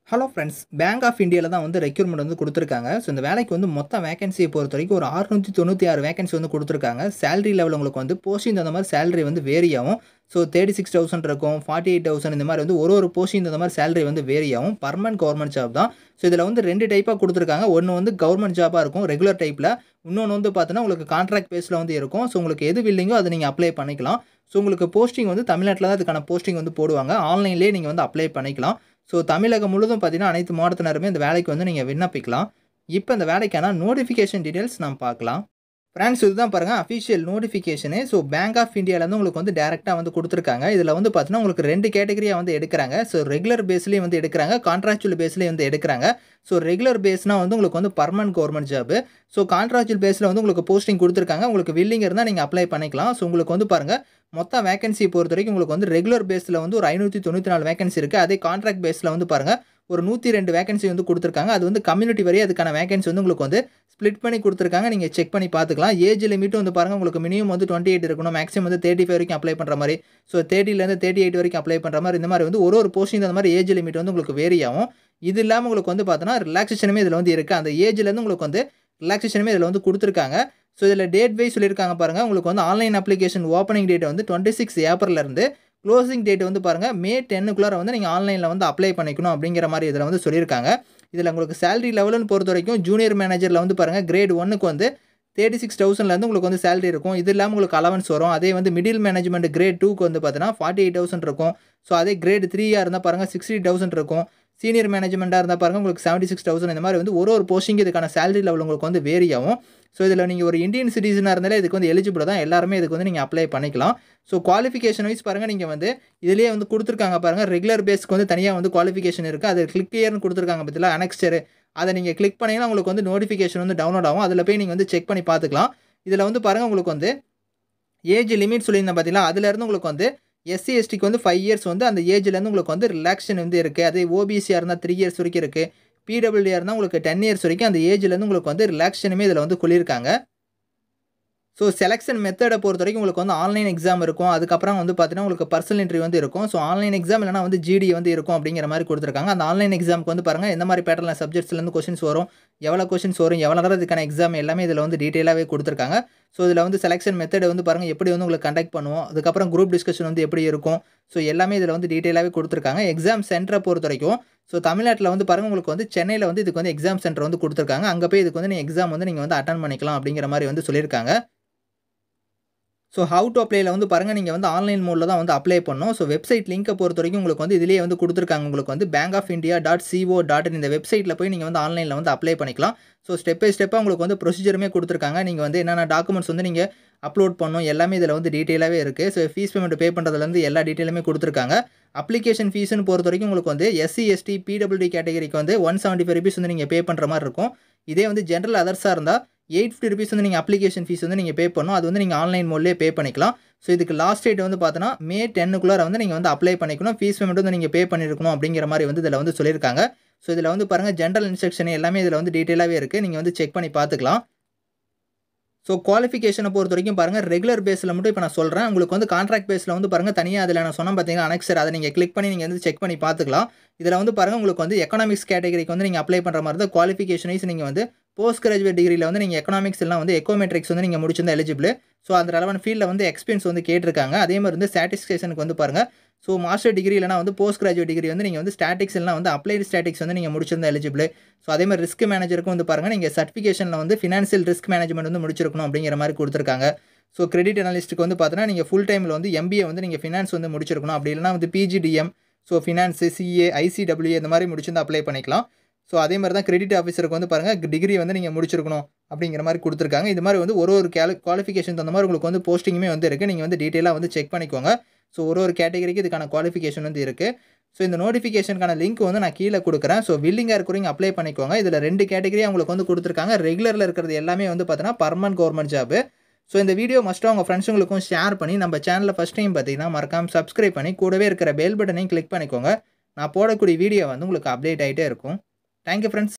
hello friends bank of இந்தியாவில் தான் வந்து ரெக்யூர்மெண்ட் வந்து கொடுத்துருக்காங்க ஸோ இந்த வேலைக்கு வந்து மொத்த வேகன்சியை பொறுத்த வரைக்கும் ஒரு அறுநூற்றி தொண்ணூற்றி ஆறு வேகன்சி வந்து கொடுத்துருக்காங்க சேலரி லெவல் உங்களுக்கு வந்து போஸ்டிங் தகுந்த மாதிரி சேலரி வந்து வேரி ஆகும் ஸோ தேர்ட்டி சிக்ஸ் தௌசண்ட் இருக்கும் ஃபார்ட்டி எயிட் தௌசண்ட் இந்த மாதிரி வந்து ஒரு ஒரு போஸ்டிங் தகுந்த மாதிரி சேலரி வந்து வேரி ஆகும் பர்மனன்ட் கவர்மெண்ட் ஜாப் தான் ஸோ இதில் வந்து ரெண்டு டைப்பாக கொடுத்துருக்காங்க ஒன்று வந்து கவர்மெண்ட் ஜாபாக இருக்கும் ரெகுலர் டைப்பில் இன்னொன்று வந்து பார்த்தீங்கன்னா உங்களுக்கு கான்ட்ராக்ட் பேஸில் வந்து இருக்கும் ஸோ உங்களுக்கு எது வில்லிங்கோ அதை நீங்கள் அப்ளை பண்ணிக்கலாம் ஸோ உங்களுக்கு போஸ்டிங் வந்து தமிழ்நாட்டில் தான் அதுக்கான போஸ்டிங் வந்து போடுவாங்க ஆன்லைன்லேயே நீங்கள் வந்து அப்ளை பண்ணிக்கலாம் ஸோ தமிழகம் முழுதும் பார்த்தீங்கன்னா அனைத்து மாவட்டத்தினருமே இந்த வேலைக்கு வந்து நீங்கள் விண்ணப்பிக்கலாம் இப்போ இந்த வேலைக்கான நோட்டிஃபிகேஷன் டீடைல்ஸ் நம்ம பார்க்கலாம் ஃப்ரெண்ட்ஸ் இதுதான் பாருங்கள் official notification so bank of இந்தியாவிலேருந்து உங்களுக்கு வந்து டேரெக்டாக வந்து கொடுத்துருக்காங்க இதில் வந்து பார்த்தீங்கன்னா உங்களுக்கு ரெண்டு கேட்டகரியாக வந்து எடுக்கிறாங்க ஸோ ரெகுலர் பேஸ்லேயும் வந்து எடுக்கிறாங்க கான்ட்ராக்சுவல் பேஸ்லேயும் வந்து எடுக்கிறாங்க ஸோ ரெகுலர் பேஸ்னால் வந்து உங்களுக்கு வந்து permanent government job so contractual பேஸில் வந்து உங்களுக்கு போஸ்டிங் கொடுத்துருக்காங்க உங்களுக்கு வில்லிங் இருந்தால் நீங்கள் அப்ளை பண்ணிக்கலாம் ஸோ உங்களுக்கு வந்து பாருங்கள் மொத்த வேகன்சி பொறுத்த வரைக்கும் உங்களுக்கு வந்து ரெகுலர் பேஸில் வந்து ஒரு ஐநூற்றி தொண்ணூற்றி நாலு வேகன்சி இருக்குது அதே கான்ட்ராக்ட் பேஸில் வந்து பாருங்கள் ஒரு நூற்றி ரெண்டு வேகன்சி வந்து கொடுத்துருக்காங்க அது வந்து கம்யூனிட்டி வரையும் அதுக்கான வேகன்சி வந்து உங்களுக்கு வந்து ஸ்ப்ளிட் பண்ணி கொடுத்துருக்காங்க நீங்கள் செக் பண்ணி பார்த்துக்கலாம் ஏஜ் லிமிட்டும் வந்து பாருங்கள் உங்களுக்கு மினிமம் வந்து டுவெண்ட்டி எயிட் இருக்கணும் மேக்ஸிமம் வந்து தேர்ட்டி ஃபைவ் வரைக்கும் அப்ளை பண்ணுற மாதிரி ஸோ தேர்ட்டிலேருந்து தேர்ட்டி எயிட் வரைக்கும் அப்ளை பண்ணுற மாதிரி இந்த மாதிரி வந்து ஒரு ஒரு போஸ்டிங் அந்த மாதிரி ஏஜ் லிமிட் வந்து உங்களுக்கு வேரி ஆகும் இது இல்லாமல் உங்களுக்கு வந்து பார்த்தோன்னா ரிலாக்ஸேஷனுமே இதில் வந்து இருக்குது அந்த ஏஜ்லேருந்து உங்களுக்கு வந்து ரிலாக்ஸேஷனுமே இதில் வந்து கொடுத்துருக்காங்க ஸோ இதில் டேட் வைஸ் சொல்லியிருக்காங்க பாருங்கள் உங்களுக்கு வந்து ஆன்லைன் அப்ளிகேஷன் ஓப்பனிங் டேட் வந்து டுவெண்ட்டி சிக்ஸ் ஏப்ரலேருந்து க்ளோசிங் டேட் வந்து பாருங்கள் மே டென்னுக்குள்ளார வந்து நீங்கள் ஆன்லைனில் வந்து அப்ளை பண்ணிக்கணும் அப்படிங்கிற மாதிரி இதில் வந்து சொல்லியிருக்காங்க இதில் உங்களுக்கு சேலரி லெவலுன்னு பொறுத்த வரைக்கும் ஜூனியர் மேனேஜரில் வந்து பாருங்கள் கிரேட் ஒன்னுக்கு வந்து தேர்ட்டி சிக்ஸ் தௌசண்ட்லேருந்து உங்களுக்கு வந்து சேலரி இருக்கும் இது இல்லாமல் உங்களுக்கு அலவன்ஸ் வரும் அதே வந்து மிடில் மேனேஜ்மெண்ட் கிரேட் டூக்கு வந்து பார்த்தீங்கன்னா ஃபார்ட்டி எயிட் தௌசண்ட் இருக்கும் ஸோ அதே கிரேட் த்ரீயாக இருந்தால் பாருங்கள் சிக்ஸ்டி தௌசண்ட் இருக்கும் சீனியர் மேனேஜ்மெண்ட்டாக இருந்தால் பாருங்கள் உங்களுக்கு செவன்ட்டி சிக்ஸ் தௌசண்ட் இந்த மாதிரி வந்து ஒரு ஒரு போஸ்டிங் இதுக்கான சேலரி லெவல் உங்களுக்கு வந்து வேரி ஆகும் ஸோ இதில் நீங்கள் ஒரு இந்தியன் சிட்டிசனாக இருந்தாலே இதுக்கு வந்து எலிஜிபிள் தான் எல்லாருமே இதுக்கு வந்து நீங்கள் அப்ளை பண்ணிக்கலாம் ஸோ குவாலிஃபிகேஷன் வைஸ் பாருங்கள் நீங்கள் வந்து இதிலேயே வந்து கொடுத்துருக்காங்க பாருங்கள் ரெகுலர் பேஸ்க்கு வந்து தனியாக வந்து குவாலிஃபிகேஷன் இருக்குது அது கிளிக் இயர்னு கொடுத்துருக்காங்க பற்றியில் அனெக்ஸ்டர் அதை நீங்கள் கிளிக் பண்ணிங்கன்னா உங்களுக்கு வந்து நோட்டிஃபிகேஷன் வந்து டவுன்லோட் ஆகும் அதில் போய் நீங்கள் வந்து செக் பண்ணி பார்த்துக்கலாம் இதில் வந்து பாருங்கள் உங்களுக்கு வந்து ஏஜ் லிமிட் சொல்லியிருந்தேன் பார்த்தீங்களா அதுலேருந்து உங்களுக்கு வந்து எஸ்சி எஸ்டிக்கு வந்து ஃபைவ் இயர்ஸ் வந்து அந்த ஏஜ்லேருந்து உங்களுக்கு வந்து ரிலாக்ஷன் வந்து இருக்குது அதே ஓபிசியாக இருந்தால் த்ரீ இயர்ஸ் வரைக்கும் இருக்குது பிடபிள்யூடியாக இருந்தால் உங்களுக்கு டென் இயர்ஸ் வரைக்கும் அந்த ஏஜ்லேருந்து உங்களுக்கு வந்து ரிலாக்ஷனுமே இதில் வந்து சொல்லியிருக்காங்க ஸோ செலெக்ஷன் மெத்தடை பொறுத்த வரைக்கும் உங்களுக்கு வந்து ஆன்லைன் எக்ஸாம் இருக்கும் அதுக்கப்புறம் வந்து பார்த்தீங்கன்னா உங்களுக்கு பர்சனல் இன்டர்வியூ வந்து இருக்கும் ஸோ ஆன்லைன் எக்ஸாம் இல்லைனா வந்து ஜிடி வந்து இருக்கும் அப்படிங்கிற மாதிரி கொடுத்துருக்காங்க அந்த ஆன்லைன் எக்ஸாமுக்கு வந்து பாருங்கள் எந்த மாதிரி பேட்டர்ல சப்ஜெக்ட்ஸ்லேருந்து கொஷின்ஸ் வரும் எவ்வளோ கொஷின்ஸ் வரும் எவ்வளோ நேரம் இதுக்கான எக்ஸாம் எல்லாமே இதில் வந்து டீட்டெயிலாகவே கொடுத்துருக்காங்க ஸோ இதில் வந்து செலெக்ஷன் மெத்தட் வந்து பாருங்கள் எப்படி வந்து உங்களுக்கு கண்டக்ட் பண்ணுவோம் அதுக்கப்புறம் குரூப் டிஸ்கஷன் வந்து எப்படி இருக்கும் ஸோ எல்லாமே இதில் வந்து டீட்டெயிலாகவே கொடுத்துருக்காங்க எக்ஸாம் சென்டரை பொறுத்த வரைக்கும் ஸோ தமிழ்நாட்டில் வந்து பாருங்கள் உங்களுக்கு வந்து சென்னையில் வந்து இதுக்கு வந்து எக்ஸாம் சென்டர் வந்து கொடுத்துருக்காங்க அங்கே போய் இதுக்கு வந்து நீங்கள் எக்ஸாம் வந்து நீங்கள் வந்து அட்டன் பண்ணிக்கலாம் அப்படிங்கிற மாதிரி வந்து சொல்லியிருக்காங்க ஸோ ஹவு டு அப்ளைல வந்து பாருங்கள் நீங்கள் வந்து ஆன்லைன் மோடில் தான் வந்து அப்ளை பண்ணணும் ஸோ வெப்சைட் லிங்கை பொறுத்த வரைக்கும் உங்களுக்கு வந்து இதிலேயே வந்து கொடுத்துருக்காங்க உங்களுக்கு வந்து bank of India dot CO dot இந்த வெப்சைட்டில் போய் நீங்கள் வந்து ஆன்லைனில் வந்து அப்ளை பண்ணிக்கலாம் ஸோ ஸ்டெப் பை ஸ்டெப்பாக உங்களுக்கு வந்து ப்ரொசீஜருமே கொடுத்துருக்காங்க நீங்கள் வந்து என்னென்ன டாக்குமெண்ட்ஸ் வந்து நீங்கள் அப்லோட் பண்ணணும் எல்லாமே இதில் வந்து டீட்டெயிலாகவே இருக்குது ஸோ ஃபீஸ் பேமெண்ட் பே பண்ணுறதுலேருந்து எல்லா டீட்டெயிலுமே கொடுத்துருக்காங்க அப்ளிகேஷன் ஃபீஸ்னு பொறுத்த வரைக்கும் உங்களுக்கு வந்து எஸ்சி எஸ்டி பிடபிள்யூடி கேட்டகரிக்கு வந்து ஒன் செவன்ட்டி ஃபைவ் ருபீஸ் வந்து நீங்கள் பே பண்ணுற மாதிரி இருக்கும் இதே வந்து ஜென்ரல் அதர்ஸாக இருந்தால் எயிட் ஃபிஃப்டி ருபீஸ் வந்து நீங்கள் அப்ளிகேஷன் ஃபீஸ் வந்து நீங்கள் பே பண்ணணும் அது வந்து நீங்கள் ஆன்லைன் மோட்லேயே பே பண்ணிக்கலாம் ஸோ இதுக்கு லாஸ்ட் டேட் வந்து பார்த்தோன்னா மே டென்னுக்குள்ளார வந்து நீங்கள் வந்து அப்ளை பண்ணிக்கணும் ஃபீஸ் பேமெண்ட் வந்து நீங்கள் பே பண்ணியிருக்கணும் அப்படிங்கிற மாதிரி வந்து இதில் வந்து சொல்லியிருக்காங்க ஸோ இதில் வந்து பாருங்கள் ஜென்ரல் இன்ஸ்ட்ரக்ஷன் எல்லாமே இதில் வந்து டீட்டெயிலாகவே இருக்குது நீங்கள் வந்து செக் பண்ணி பார்த்துக்கலாம் ஸோ குவாலிஃபிகேஷனை பொறுத்த வரைக்கும் பாருங்கள் ரெகுலர் பேஸில் மட்டும் இப்போ நான் சொல்கிறேன் உங்களுக்கு வந்து கான்ட்ராக்ட் பேஸில் வந்து பாருங்கள் தனியாக அதில் நான் சொன்னேன் பார்த்தீங்கன்னா அனெக்சர் அதை நீங்கள் கிளிக் பண்ணி நீங்கள் வந்து செக் பண்ணி பார்த்துக்கலாம் இதில் வந்து பாருங்கள் உங்களுக்கு வந்து எக்கனாமிக்ஸ் கேட்டகரிக்கு வந்து நீங்கள் அப்ளை பண்ணுற மாதிரி தான் குவாலிஃபிகேஷன் வைஸ் நீங்கள் வந்து போஸ்ட் கிராஜுவேட் டிகிரியில் வந்து நீங்கள் எக்கனாமிக்ஸ் எல்லாம் வந்து எக்கோமெட்ரிக்ஸ் வந்து நீங்கள் முடிச்சிருந்தா எலிஜிபிள் ஸோ அந்த ரெலவன் ஃபீல்டில் வந்து எக்ஸ்பீரியன்ஸ் வந்து கேட்டிருக்காங்க அதே மாதிரி வந்து சாட்டிஸ்ஃபேஷனுக்கு வந்து பாருங்கள் ஸோ மாஸ்டர் டிகிரி இல்லைனா வந்து போஸ்ட் கிராஜுவேட் டிகிரி வந்து நீங்கள் வந்து ஸ்டாட்டிக்ஸ் எல்லாம் வந்து அப்ளைடு ஸ்டாட்டிக்ஸ் வந்து நீங்கள் முடிச்சிருந்தா எலிஜிபிள் ஸோ அதே மாதிரி ரிஸ்க் மேனேஜருக்கும் வந்து பாருங்கள் நீங்கள் சர்டிஃபிகேஷனில் வந்து ஃபினான்ஷியல் ரிஸ்க் மேனேஜ்மெண்ட் வந்து முடிச்சிருக்கணும் அப்படிங்கிற மாதிரி கொடுத்துருக்காங்க ஸோ கிரெடிட் அனலிஸ்ட்டுக்கு வந்து பார்த்தீங்கன்னா நீங்கள் ஃபுல் டைமில் வந்து எம்பிஏ வந்து நீங்கள் ஃபினான்ஸ் வந்து முடிச்சிருக்கணும் அப்படி இல்லைனா வந்து PGDM so finance CA ICW இந்த மாதிரி முடிச்சிருந்து அப்ளை பண்ணிக்கலாம் ஸோ அதே மாதிரி தான் கிரெடிட் ஆஃபீஸருக்கு வந்து பாருங்கள் டிகிரி வந்து நீங்கள் முடிச்சிருக்கணும் அப்படிங்கிற மாதிரி கொடுத்துருக்காங்க இது மாதிரி வந்து ஒரு ஒரு கேலு குவாலிஃபிகேஷன் தகுந்த மாதிரி உங்களுக்கு வந்து போஸ்டிங்குமே வந்து இருக்குது நீங்கள் வந்து டீட்டெயிலாக வந்து செக் பண்ணிக்கோங்க ஸோ ஒரு ஒரு கேட்டகரிக்கு இதுக்கான குவாலிஃபிகேஷன் வந்து இருக்குது ஸோ இந்த நோட்டிஃபிகேஷனுக்கான லிங்க் வந்து நான் கீழே கொடுக்குறேன் ஸோ வில்லிங்காக இருக்கிறவங்க அப்ளை பண்ணிக்கோங்க இதில் ரெண்டு கேட்டகரி உங்களுக்கு வந்து கொடுத்துருக்காங்க ரெகுலரில் இருக்கிறது எல்லாமே வந்து பார்த்தீங்கன்னா பர்மனன்ட் கவர்மெண்ட் ஜாப் ஸோ இந்த வீடியோ மஸ்ட்டாக உங்கள் ஃப்ரெண்ட்ஸுங்களுக்கும் ஷேர் பண்ணி நம்ம சேனலில் ஃபஸ்ட் டைம் பார்த்தீங்கன்னா மறக்காமல் சப்ஸ்கிரைப் பண்ணி கூடவே இருக்கிற பெல் பட்டனையும் கிளிக் பண்ணிக்கோங்க நான் போடக்கூடிய வீடியோ வந்து உங்களுக்கு அப்டேட் ஆகிட்டே இருக்கும் தேங்க்யூ ஃப்ரெண்ட்ஸ்